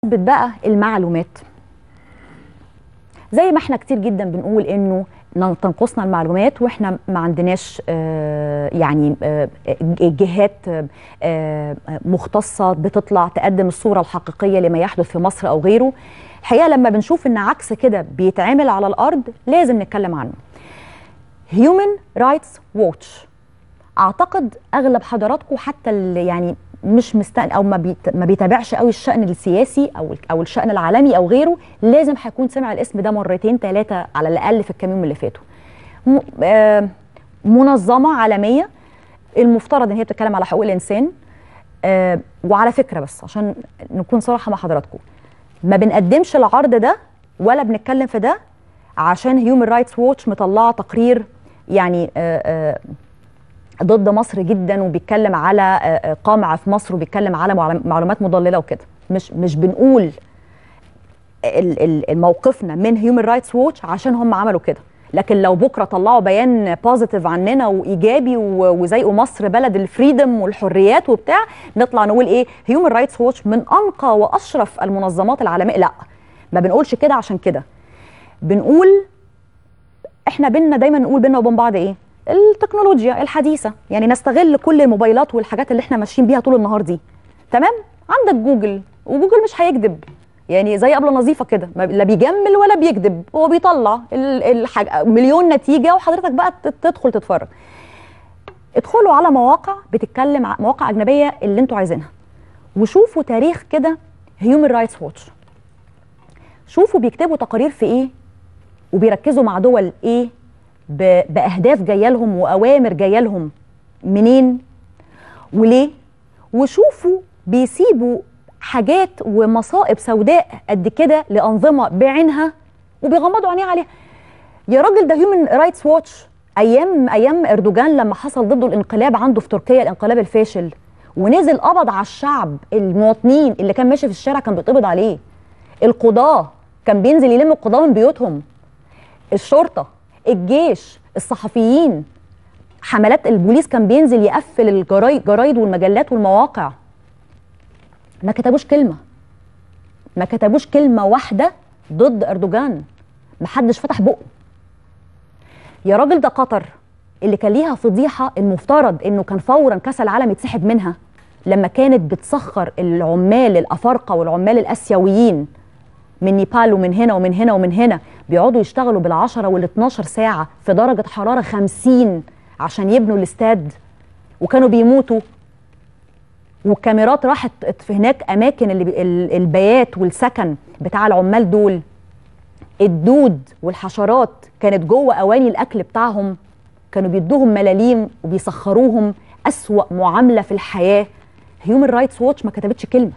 بمناسبة بقى المعلومات زي ما احنا كتير جدا بنقول انه ن- تنقصنا المعلومات واحنا ما عندناش آه، يعني آه، جهات آه، آه، مختصة بتطلع تقدم الصورة الحقيقية لما يحدث في مصر او غيره الحقيقة لما بنشوف ان عكس كده بيتعمل على الارض لازم نتكلم عنه Human Rights Watch اعتقد اغلب حضراتكم حتى اللي يعني مش مستن او ما, بيت... ما بيتابعش قوي الشان السياسي او او الشان العالمي او غيره لازم هيكون سمع الاسم ده مرتين ثلاثه على الاقل في الكام يوم اللي فاتوا م... آه... منظمه عالميه المفترض ان هي بتتكلم على حقوق الانسان آه... وعلى فكره بس عشان نكون صراحه مع حضراتكم ما بنقدمش العرض ده ولا بنتكلم في ده عشان هيومن رايتس ووتش مطلعه تقرير يعني آه آه ضد مصر جدا وبيتكلم على آه، آه، قمع في مصر وبيتكلم على معلم- معلومات مضلله وكده مش مش بنقول ال- ال- موقفنا من هيومن رايتس ووتش عشان هم عملوا كده لكن لو بكره طلعوا بيان بوزيتيف عننا وايجابي و- وزيقوا مصر بلد الفريدم والحريات وبتاع نطلع نقول ايه هيومن رايتس ووتش من انقى واشرف المنظمات العالميه لا ما بنقولش كده عشان كده بنقول احنا بينا دايما نقول بينا وبين بعض ايه التكنولوجيا الحديثه يعني نستغل كل الموبايلات والحاجات اللي احنا ماشيين بيها طول النهار دي تمام عندك جوجل وجوجل مش هيكذب يعني زي قبل نظيفه كده ما- لا بيجمل ولا بيكذب هو بيطلع ال- الحاجة مليون نتيجه وحضرتك بقى تت- تدخل تتفرج ادخلوا على مواقع بتتكلم ع- مواقع اجنبيه اللي انتوا عايزينها وشوفوا تاريخ كده هيومن رايتس ووتش شوفوا بيكتبوا تقارير في ايه وبيركزوا مع دول ايه ب- باهداف جايه لهم واوامر جايه لهم منين وليه وشوفوا بيسيبوا حاجات ومصائب سوداء قد كده لانظمه بعينها وبيغمضوا عينيه عليها يا راجل ده هيومن رايتس واتش ايام ايام اردوغان لما حصل ضده الانقلاب عنده في تركيا الانقلاب الفاشل ونزل قبض على الشعب المواطنين اللي كان ماشي في الشارع كان بيتقبض عليه القضاه كان بينزل يلم القضاه من بيوتهم الشرطه الجيش الصحفيين حملات البوليس كان بينزل يقفل الجرايد جرايد والمجلات والمواقع ما كتبوش كلمه ما كتبوش كلمه واحده ضد اردوغان ما حدش فتح بقه يا راجل ده قطر اللي كان ليها فضيحه المفترض انه كان فورا كاس العالم يتسحب منها لما كانت بتسخر العمال الافارقه والعمال الاسيويين من نيبال ومن هنا ومن هنا ومن هنا بيقعدوا يشتغلوا بالعشرة وال12 ساعة في درجة حرارة 50 عشان يبنوا الاستاد وكانوا بيموتوا والكاميرات راحت في هناك أماكن اللي بي ال- البيات والسكن بتاع العمال دول الدود والحشرات كانت جوه أواني الأكل بتاعهم كانوا بيدوهم ملاليم وبيسخروهم أسوأ معاملة في الحياة هيومن رايتس ووتش ما كتبتش كلمة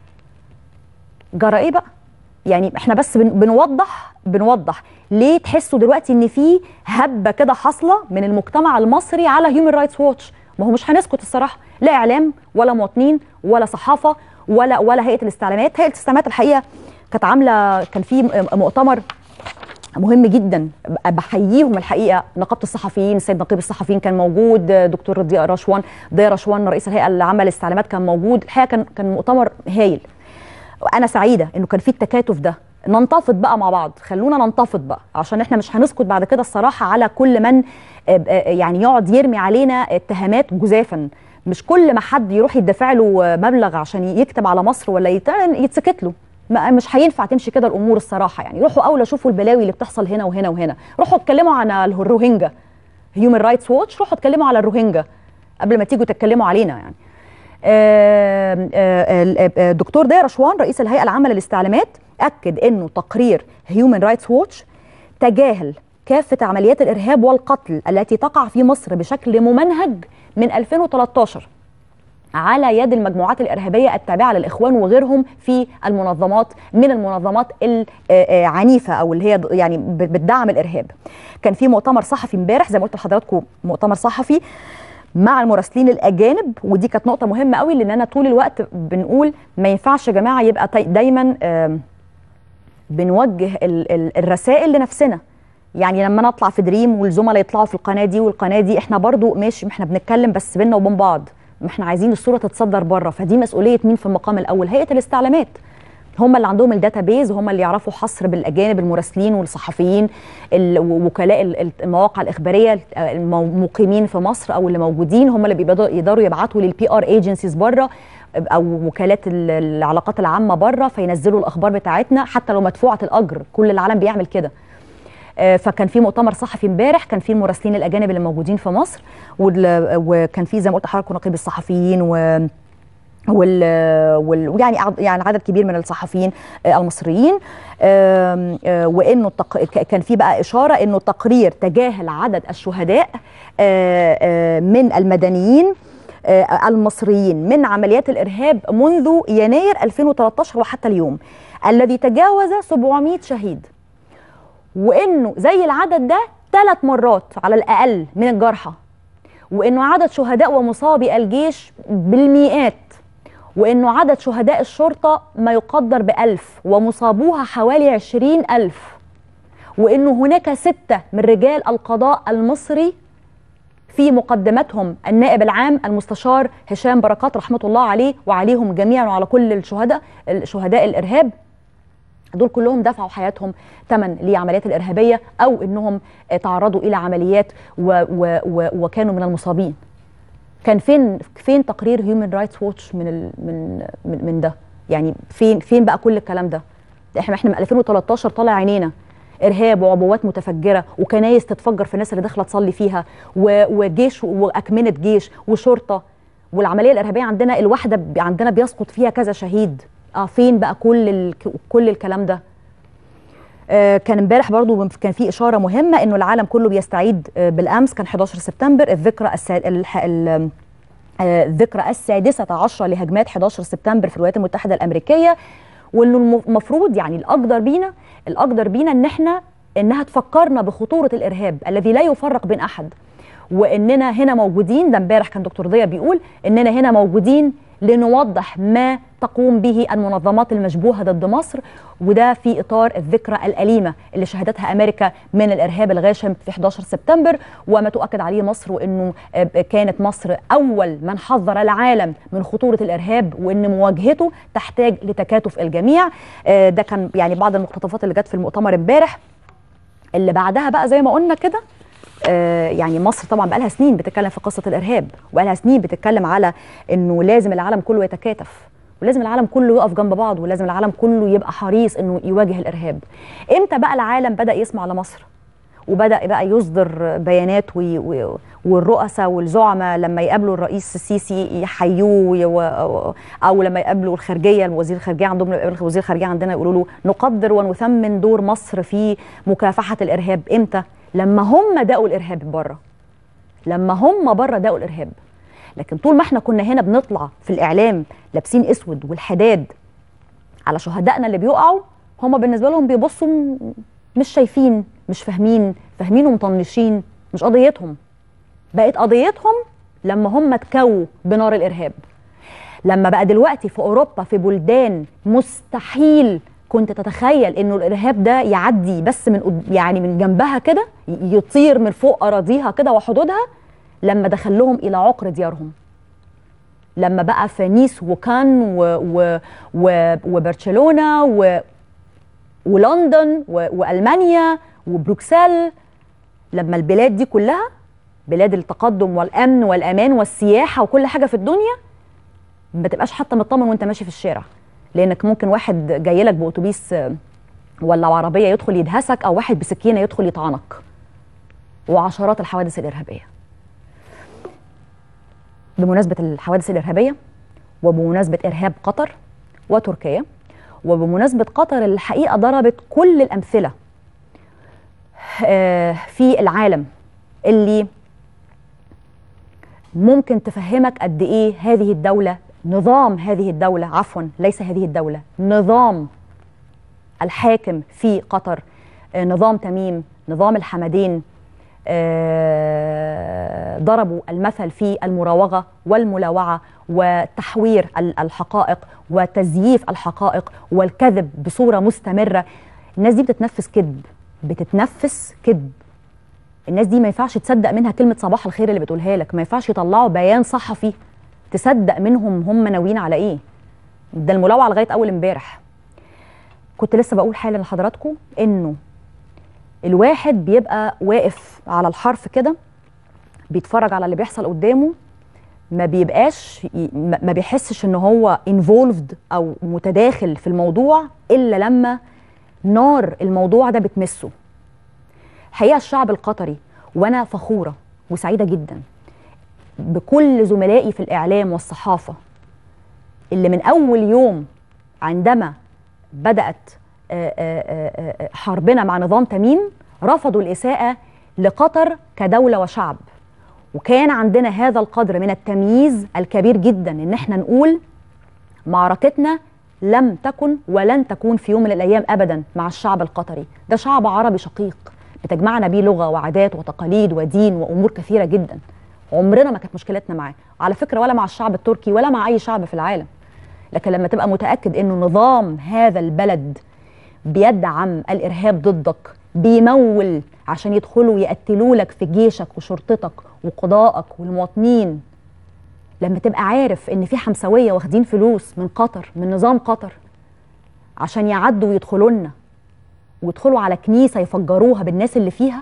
جرى ايه بقى يعني احنا بس بن بنوضح بنوضح ليه تحسوا دلوقتي ان في هبه كده حاصله من المجتمع المصري على هيومن رايتس واتش ما هو مش هنسكت الصراحه لا اعلام ولا مواطنين ولا صحافه ولا ولا هيئه الاستعلامات هيئه الاستعلامات الحقيقه كانت عامله كان في م- مؤتمر مهم جدا بحييهم الحقيقه نقابه الصحفيين السيد نقيب الصحفيين كان موجود دكتور ضياء رشوان ضياء رشوان رئيس الهيئه اللي عمل استعلامات كان موجود الحقيقه كان كان مؤتمر هايل وانا سعيده انه كان في التكاتف ده ننتفض بقى مع بعض خلونا ننتفض بقى عشان احنا مش هنسكت بعد كده الصراحه على كل من آه، آه، يعني يقعد يرمي علينا اتهامات جزافا مش كل ما حد يروح يدفع له آه، مبلغ عشان يكتب على مصر ولا يت- يتسكت له ما- مش هينفع تمشي كده الامور الصراحه يعني روحوا اولى شوفوا البلاوي اللي بتحصل هنا وهنا وهنا روحوا اتكلموا عن الروهينجا هيومن رايتس ووتش روحوا اتكلموا على الروهينجا قبل ما تيجوا تتكلموا علينا يعني آه، آه، آه، الدكتور ضياء رشوان رئيس الهيئه العامه للاستعلامات اكد انه تقرير هيومن رايتس ووتش تجاهل كافه عمليات الارهاب والقتل التي تقع في مصر بشكل ممنهج من 2013 على يد المجموعات الارهابيه التابعه للاخوان وغيرهم في المنظمات من المنظمات العنيفه او اللي هي يعني بتدعم الارهاب. كان في مؤتمر صحفي امبارح زي ما قلت لحضراتكم مؤتمر صحفي مع المراسلين الاجانب ودي كانت نقطه مهمه قوي لان انا طول الوقت بنقول ما ينفعش يا جماعه يبقى تي- دايما آم، بنوجه ال- ال- الرسائل لنفسنا يعني لما نطلع في دريم والزملاء يطلعوا في القناه دي والقناه دي احنا برضو ماشي ما احنا بنتكلم بس بينا وبين بعض ما احنا عايزين الصوره تتصدر بره فدي مسؤوليه مين في المقام الاول هيئه الاستعلامات هم اللي عندهم الداتابيز هم اللي يعرفوا حصر بالاجانب المراسلين والصحفيين ال- وكلاء ال- المواقع الاخباريه المقيمين في مصر او اللي موجودين هم اللي بيقدروا يقدروا يبعتوا للبي ار ايجنسيز بره او وكالات ال- العلاقات العامه بره فينزلوا الاخبار بتاعتنا حتى لو مدفوعه الاجر كل العالم بيعمل كده آه، فكان في مؤتمر صحفي امبارح كان في المراسلين الاجانب اللي موجودين في مصر وال- وكان في زي ما قلت لحضرتك نقيب الصحفيين و وال وال يعني عد- يعني عدد كبير من الصحفيين آه، المصريين آم، آه، وانه التق... ك- كان في بقى اشاره انه التقرير تجاهل عدد الشهداء آه، آه، من المدنيين آه، المصريين من عمليات الارهاب منذ يناير 2013 وحتى اليوم الذي تجاوز 700 شهيد وانه زي العدد ده ثلاث مرات على الاقل من الجرحى وانه عدد شهداء ومصابي الجيش بالمئات وانه عدد شهداء الشرطه ما يقدر بألف ومصابوها حوالي عشرين ألف وانه هناك ستة من رجال القضاء المصري في مقدمتهم النائب العام المستشار هشام بركات رحمه الله عليه وعليهم جميعا وعلى كل الشهداء شهداء الارهاب دول كلهم دفعوا حياتهم ثمن لعمليات الارهابيه او انهم تعرضوا الى عمليات و و و وكانوا من المصابين. كان فين فين تقرير هيومن رايتس ووتش من ال من من, من ده؟ يعني فين فين بقى كل الكلام ده؟ احنا احنا من 2013 طالع عينينا ارهاب وعبوات متفجره وكنايس تتفجر في الناس اللي داخله تصلي فيها و- وجيش واكمنه جيش وشرطه والعمليه الارهابيه عندنا الواحده ب- عندنا بيسقط فيها كذا شهيد اه فين بقى كل ال... كل الكلام ده آه، كان امبارح برضو كان في اشاره مهمه انه العالم كله بيستعيد آه، بالامس كان 11 سبتمبر الذكرى السا... الح... ال... آه، الذكرى السادسة عشرة لهجمات 11 سبتمبر في الولايات المتحدة الأمريكية وإنه الم- المفروض يعني الأقدر بينا الأقدر بينا إن إحنا إنها تفكرنا بخطورة الإرهاب الذي لا يفرق بين أحد وإننا هنا موجودين ده امبارح كان دكتور ضياء بيقول إننا هنا موجودين لنوضح ما تقوم به المنظمات المشبوهة ضد مصر وده في إطار الذكرى الأليمة اللي شهدتها أمريكا من الإرهاب الغاشم في 11 سبتمبر وما تؤكد عليه مصر وإنه آه، كانت مصر أول من حذر العالم من خطورة الإرهاب وإن مواجهته تحتاج لتكاتف الجميع آه، ده كان يعني بعض المقتطفات اللي جت في المؤتمر امبارح اللي بعدها بقى زي ما قلنا كده آه، يعني مصر طبعا بقى لها سنين بتتكلم في قصه الارهاب وبقى لها سنين بتتكلم على انه لازم العالم كله يتكاتف ولازم العالم كله يقف جنب بعض ولازم العالم كله يبقى حريص انه يواجه الارهاب امتى بقى العالم بدا يسمع لمصر وبدا بقى يصدر بيانات وي وي والرؤساء والزعماء لما يقابلوا الرئيس السيسي يحيوه وي- و- او لما يقابلوا الخارجيه الوزير الخارجيه عندهم لما يقابلوا وزير الخارجيه عندنا يقولوا له نقدر ونثمن دور مصر في مكافحه الارهاب امتى لما هم دقوا الارهاب بره لما هم بره دقوا الارهاب لكن طول ما احنا كنا هنا بنطلع في الاعلام لابسين اسود والحداد على شهدائنا اللي بيقعوا هم بالنسبه لهم بيبصوا م- مش شايفين مش فاهمين فاهمين ومطنشين مش قضيتهم بقت قضيتهم لما هم اتكوا بنار الارهاب لما بقى دلوقتي في اوروبا في بلدان مستحيل كنت تتخيل انه الارهاب ده يعدي بس من قد- يعني من جنبها كده ي- يطير من فوق اراضيها كده وحدودها لما دخل لهم الى عقر ديارهم لما بقى في نيس وكان و و و وبرشلونه و ولندن و والمانيا وبروكسل لما البلاد دي كلها بلاد التقدم والامن والامان والسياحه وكل حاجه في الدنيا ما تبقاش حتى مطمن وانت ماشي في الشارع لانك ممكن واحد جاي لك باتوبيس آه، ولا عربيه يدخل يدهسك او واحد بسكينه يدخل يطعنك وعشرات الحوادث الارهابيه بمناسبه الحوادث الارهابيه وبمناسبه ارهاب قطر وتركيا وبمناسبه قطر اللي الحقيقه ضربت كل الامثله آه، في العالم اللي ممكن تفهمك قد ايه هذه الدوله نظام هذه الدوله عفوا ليس هذه الدوله نظام الحاكم في قطر آه، نظام تميم نظام الحمدين آه، ضربوا المثل في المراوغه والملاوعه وتحوير ال- الحقائق وتزييف الحقائق والكذب بصوره مستمره الناس دي بتتنفس كذب بتتنفس كذب الناس دي ما ينفعش تصدق منها كلمه صباح الخير اللي بتقولها لك ما ينفعش يطلعوا بيان صحفي تصدق منهم هم ناويين على ايه ده الملاوعه لغايه اول امبارح كنت لسه بقول حالا لحضراتكم انه الواحد بيبقى واقف على الحرف كده بيتفرج على اللي بيحصل قدامه ما بيبقاش ما بيحسش ان هو انفولفد او متداخل في الموضوع الا لما نار الموضوع ده بتمسه حقيقه الشعب القطري وانا فخوره وسعيده جدا بكل زملائي في الاعلام والصحافه اللي من اول يوم عندما بدات حربنا مع نظام تميم رفضوا الاساءه لقطر كدوله وشعب وكان عندنا هذا القدر من التمييز الكبير جدا ان احنا نقول معركتنا لم تكن ولن تكون في يوم من الايام ابدا مع الشعب القطري ده شعب عربي شقيق بتجمعنا بيه لغه وعادات وتقاليد ودين وامور كثيره جدا عمرنا ما كانت مشكلتنا معاه على فكره ولا مع الشعب التركي ولا مع اي شعب في العالم لكن لما تبقى متاكد انه نظام هذا البلد بيدعم الارهاب ضدك بيمول عشان يدخلوا يقتلوا لك في جيشك وشرطتك وقضائك والمواطنين لما تبقى عارف ان في حمسويه واخدين فلوس من قطر من نظام قطر عشان يعدوا ويدخلوا لنا ويدخلوا على كنيسه يفجروها بالناس اللي فيها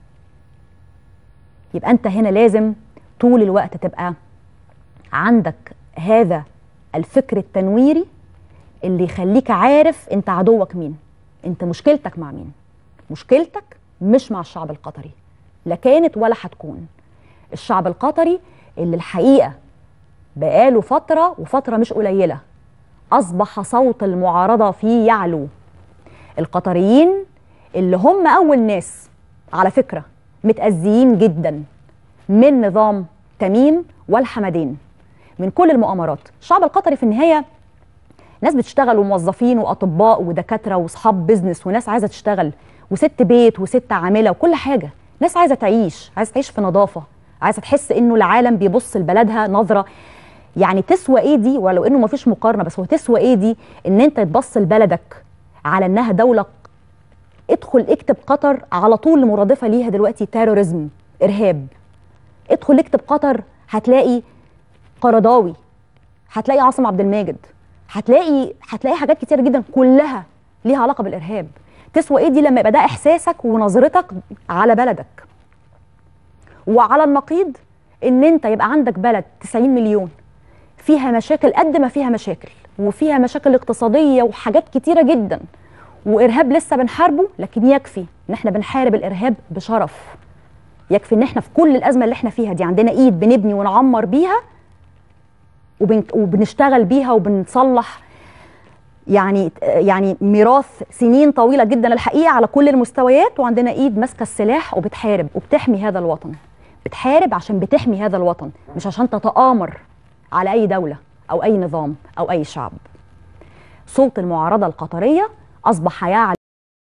يبقى انت هنا لازم طول الوقت تبقى عندك هذا الفكر التنويري اللي يخليك عارف انت عدوك مين انت مشكلتك مع مين مشكلتك مش مع الشعب القطري لا كانت ولا هتكون الشعب القطري اللي الحقيقه بقاله فتره وفتره مش قليله اصبح صوت المعارضه فيه يعلو القطريين اللي هم اول ناس على فكره متاذيين جدا من نظام تميم والحمدين من كل المؤامرات الشعب القطري في النهايه ناس بتشتغل وموظفين واطباء ودكاتره واصحاب بيزنس وناس عايزه تشتغل وست بيت وست عامله وكل حاجه ناس عايزه تعيش عايزه تعيش في نظافه عايزه تحس انه العالم بيبص لبلدها نظره يعني تسوى ايه دي ولو انه ما فيش مقارنه بس هو تسوى ايه دي ان انت تبص لبلدك على انها دوله ادخل اكتب قطر على طول مرادفه ليها دلوقتي تيروريزم ارهاب ادخل اكتب قطر هتلاقي قرضاوي هتلاقي عاصم عبد الماجد هتلاقي هتلاقي حاجات كتير جدا كلها ليها علاقه بالارهاب تسوى ايه دي لما يبقى ده احساسك ونظرتك على بلدك وعلى النقيض ان انت يبقى عندك بلد 90 مليون فيها مشاكل قد ما فيها مشاكل وفيها مشاكل اقتصاديه وحاجات كتيره جدا وارهاب لسه بنحاربه لكن يكفي ان احنا بنحارب الارهاب بشرف يكفي ان احنا في كل الازمه اللي احنا فيها دي عندنا ايد بنبني ونعمر بيها وبن... وبنشتغل بيها وبنصلح يعني يعني ميراث سنين طويله جدا الحقيقه على كل المستويات وعندنا ايد ماسكه السلاح وبتحارب وبتحمي هذا الوطن بتحارب عشان بتحمي هذا الوطن مش عشان تتآمر على اي دوله او اي نظام او اي شعب صوت المعارضه القطريه اصبح يعلى